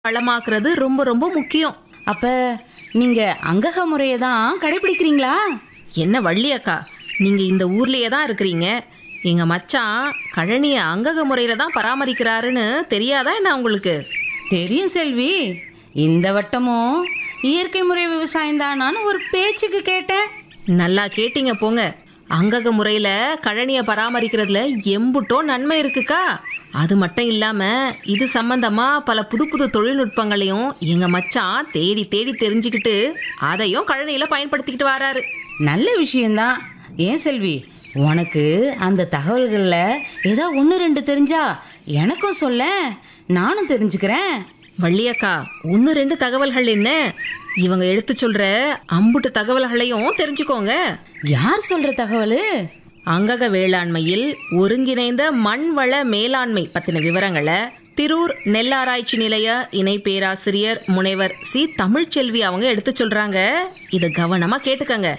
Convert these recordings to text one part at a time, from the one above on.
வளமாக்குறது ரொம்ப ரொம்ப முக்கியம் அப்ப நீங்க அங்கக முறையை தான் கடைபிடிக்கிறீங்களா என்ன வள்ளி அக்கா நீங்க இந்த ஊர்லயே தான் இருக்கிறீங்க எங்க மச்சான் கழனிய அங்கக முறையில தான் பராமரிக்கிறாருன்னு தெரியாதா என்ன உங்களுக்கு தெரியும் செல்வி இந்த வட்டமும் இயற்கை முறை விவசாயம் தானான்னு ஒரு பேச்சுக்கு கேட்டேன் நல்லா கேட்டீங்க போங்க அங்கக முறையில கழனிய பராமரிக்கிறதுல எம்புட்டோ நன்மை இருக்குக்கா அது மட்டும் இல்லாம இது சம்பந்தமா பல புது புது தொழில்நுட்பங்களையும் எங்க மச்சான் தேடி தேடி தெரிஞ்சுக்கிட்டு அதையும் கழனியில பயன்படுத்திக்கிட்டு வராரு நல்ல விஷயம்தான் ஏன் செல்வி உனக்கு அந்த தகவல்களில் ஏதோ ஒன்று ரெண்டு தெரிஞ்சா எனக்கும் சொல்ல நானும் தெரிஞ்சுக்கிறேன் வள்ளியக்கா ஒன்று ரெண்டு தகவல்கள் என்ன இவங்க எடுத்து சொல்ற அம்புட்டு தகவல்களையும் தெரிஞ்சுக்கோங்க யார் சொல்ற தகவல் அங்கக வேளாண்மையில் ஒருங்கிணைந்த மண் வள மேலாண்மை பத்தின விவரங்களை திரூர் நெல்லாராய்ச்சி நிலைய இணை பேராசிரியர் முனைவர் சி தமிழ்ச்செல்வி அவங்க எடுத்து சொல்றாங்க இதை கவனமா கேட்டுக்கங்க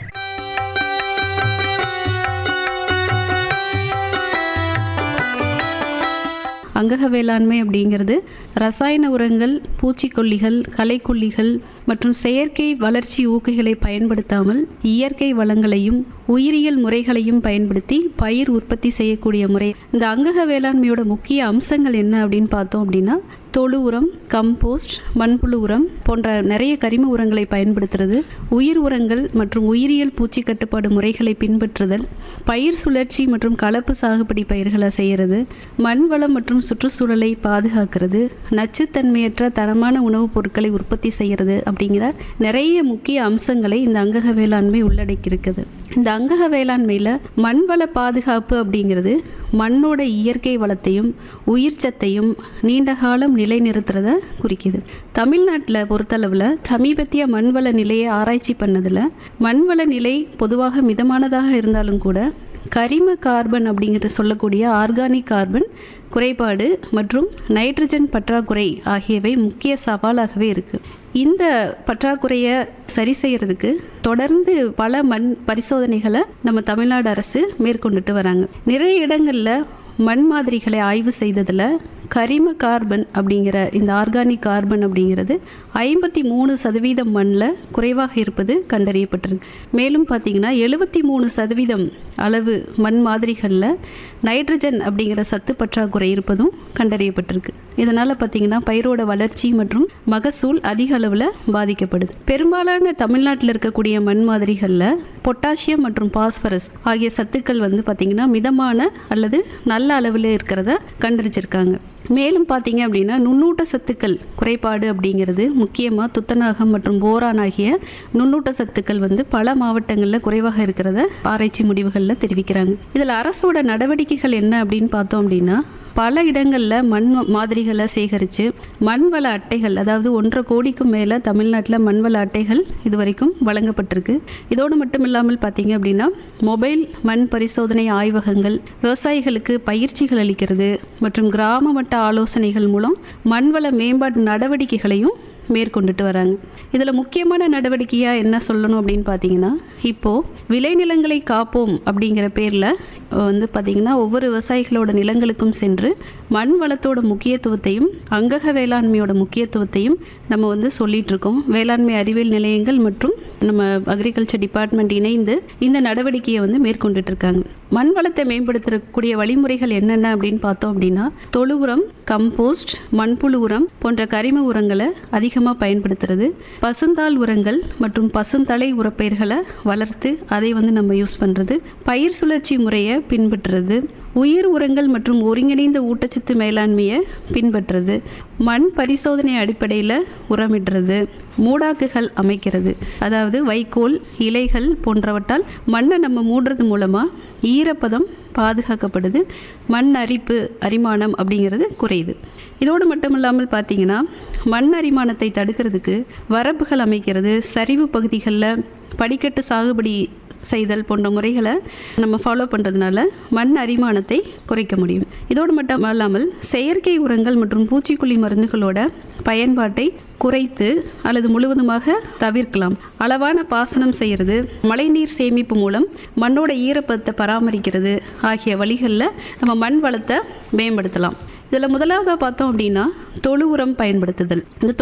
அங்கக வேளாண்மை அப்படிங்கிறது ரசாயன உரங்கள் பூச்சிக்கொல்லிகள் களைக்கொல்லிகள் மற்றும் செயற்கை வளர்ச்சி ஊக்கிகளை பயன்படுத்தாமல் இயற்கை வளங்களையும் உயிரியல் முறைகளையும் பயன்படுத்தி பயிர் உற்பத்தி செய்யக்கூடிய முறை இந்த அங்கக வேளாண்மையோட முக்கிய அம்சங்கள் என்ன அப்படின்னு பார்த்தோம் அப்படின்னா தொழு உரம் கம்போஸ்ட் மண்புழு உரம் போன்ற நிறைய கரிம உரங்களை பயன்படுத்துறது உயிர் உரங்கள் மற்றும் உயிரியல் பூச்சி கட்டுப்பாடு முறைகளை பின்பற்றுதல் பயிர் சுழற்சி மற்றும் கலப்பு சாகுபடி பயிர்களை செய்கிறது மண் வளம் மற்றும் சுற்றுச்சூழலை பாதுகாக்கிறது நச்சுத்தன்மையற்ற தரமான உணவுப் பொருட்களை உற்பத்தி செய்கிறது அப்படிங்கிற நிறைய முக்கிய அம்சங்களை இந்த அங்கக வேளாண்மை உள்ளடக்கியிருக்குது இந்த அங்கக வேளாண்மையில் மண் வள பாதுகாப்பு அப்படிங்கிறது மண்ணோட இயற்கை வளத்தையும் உயிர் சத்தையும் நீண்ட காலம் நிலைநிறுத்துறத குறிக்குது தமிழ்நாட்டில் பொறுத்தளவில் சமீபத்திய மண்வள நிலையை ஆராய்ச்சி பண்ணதில் மண்வள நிலை பொதுவாக மிதமானதாக இருந்தாலும் கூட கரிம கார்பன் அப்படிங்கிற சொல்லக்கூடிய ஆர்கானிக் கார்பன் குறைபாடு மற்றும் நைட்ரஜன் பற்றாக்குறை ஆகியவை முக்கிய சவாலாகவே இருக்குது இந்த பற்றாக்குறையை சரி செய்யறதுக்கு தொடர்ந்து பல மண் பரிசோதனைகளை நம்ம தமிழ்நாடு அரசு மேற்கொண்டுட்டு வராங்க நிறைய இடங்களில் மண் மாதிரிகளை ஆய்வு செய்ததில் கரிம கார்பன் அப்படிங்கிற இந்த ஆர்கானிக் கார்பன் அப்படிங்கிறது ஐம்பத்தி மூணு சதவீதம் மண்ணில் குறைவாக இருப்பது கண்டறியப்பட்டிருக்கு மேலும் பார்த்தீங்கன்னா எழுபத்தி மூணு சதவீதம் அளவு மண் மாதிரிகளில் நைட்ரஜன் அப்படிங்கிற சத்து பற்றாக்குறை இருப்பதும் கண்டறியப்பட்டிருக்கு இதனால் பார்த்தீங்கன்னா பயிரோட வளர்ச்சி மற்றும் மகசூல் அதிக அளவில் பாதிக்கப்படுது பெரும்பாலான தமிழ்நாட்டில் இருக்கக்கூடிய மண் மாதிரிகளில் பொட்டாசியம் மற்றும் பாஸ்பரஸ் ஆகிய சத்துக்கள் வந்து பார்த்திங்கன்னா மிதமான அல்லது நல்ல அளவில் இருக்கிறத கண்டறிச்சிருக்காங்க மேலும் பார்த்தீங்க அப்படின்னா நுண்ணூட்ட சத்துக்கள் குறைபாடு அப்படிங்கிறது முக்கியமாக துத்தநாகம் மற்றும் போரான் ஆகிய நுண்ணூட்ட சத்துக்கள் வந்து பல மாவட்டங்களில் குறைவாக இருக்கிறத ஆராய்ச்சி முடிவுகளில் தெரிவிக்கிறாங்க இதில் அரசோட நடவடிக்கைகள் என்ன அப்படின்னு பார்த்தோம் அப்படின்னா பல இடங்களில் மண் மாதிரிகளை சேகரித்து மண்வள அட்டைகள் அதாவது ஒன்றரை கோடிக்கும் மேலே தமிழ்நாட்டில் மண்வள அட்டைகள் இது வரைக்கும் வழங்கப்பட்டிருக்கு இதோடு மட்டும் இல்லாமல் பார்த்தீங்க அப்படின்னா மொபைல் மண் பரிசோதனை ஆய்வகங்கள் விவசாயிகளுக்கு பயிற்சிகள் அளிக்கிறது மற்றும் கிராம மட்ட ஆலோசனைகள் மூலம் மண்வள மேம்பாட்டு நடவடிக்கைகளையும் மேற்கொண்டுட்டு வராங்க இதில் முக்கியமான நடவடிக்கையாக என்ன சொல்லணும் அப்படின்னு பார்த்தீங்கன்னா இப்போது விளைநிலங்களை காப்போம் அப்படிங்கிற பேரில் வந்து பார்த்திங்கன்னா ஒவ்வொரு விவசாயிகளோட நிலங்களுக்கும் சென்று மண் வளத்தோட முக்கியத்துவத்தையும் அங்கக வேளாண்மையோட முக்கியத்துவத்தையும் நம்ம வந்து சொல்லிட்டு இருக்கோம் வேளாண்மை அறிவியல் நிலையங்கள் மற்றும் நம்ம அக்ரிகல்ச்சர் டிபார்ட்மெண்ட் இணைந்து இந்த நடவடிக்கையை வந்து மேற்கொண்டுட்டு இருக்காங்க மண் வளத்தை மேம்படுத்தக்கூடிய வழிமுறைகள் என்னென்ன அப்படின்னு பார்த்தோம் அப்படின்னா தொழு உரம் கம்போஸ்ட் மண்புழு உரம் போன்ற கரிம உரங்களை அதிகமாக பயன்படுத்துறது பசுந்தாள் உரங்கள் மற்றும் பசுந்தலை உரப்பயிர்களை வளர்த்து அதை வந்து நம்ம யூஸ் பண்ணுறது பயிர் சுழற்சி முறையை பின்பற்றுறது உயிர் உரங்கள் மற்றும் ஒருங்கிணைந்த ஊட்டச்சத்து மேலாண்மையை பின்பற்றுறது மண் பரிசோதனை அடிப்படையில் உரமிடுறது மூடாக்குகள் அமைக்கிறது அதாவது வைக்கோல் இலைகள் போன்றவற்றால் மண்ணை நம்ம மூடுறது மூலமாக ஈரப்பதம் பாதுகாக்கப்படுது மண் அரிப்பு அரிமானம் அப்படிங்கிறது குறையுது இதோடு மட்டும் இல்லாமல் பார்த்தீங்கன்னா மண் அரிமானத்தை தடுக்கிறதுக்கு வரப்புகள் அமைக்கிறது சரிவு பகுதிகளில் படிக்கட்டு சாகுபடி செய்தல் போன்ற முறைகளை நம்ம ஃபாலோ பண்ணுறதுனால மண் அரிமானத்தை குறைக்க முடியும் இதோடு மட்டும் அல்லாமல் செயற்கை உரங்கள் மற்றும் பூச்சிக்கொல்லி மருந்துகளோட பயன்பாட்டை குறைத்து அல்லது முழுவதுமாக தவிர்க்கலாம் அளவான பாசனம் செய்கிறது மழைநீர் சேமிப்பு மூலம் மண்ணோட ஈரப்பதத்தை பராமரிக்கிறது ஆகிய வழிகளில் நம்ம மண் வளத்தை மேம்படுத்தலாம் இதில் முதலாவதாக பார்த்தோம் அப்படின்னா தொழு உரம் பயன்படுத்துதல் இந்த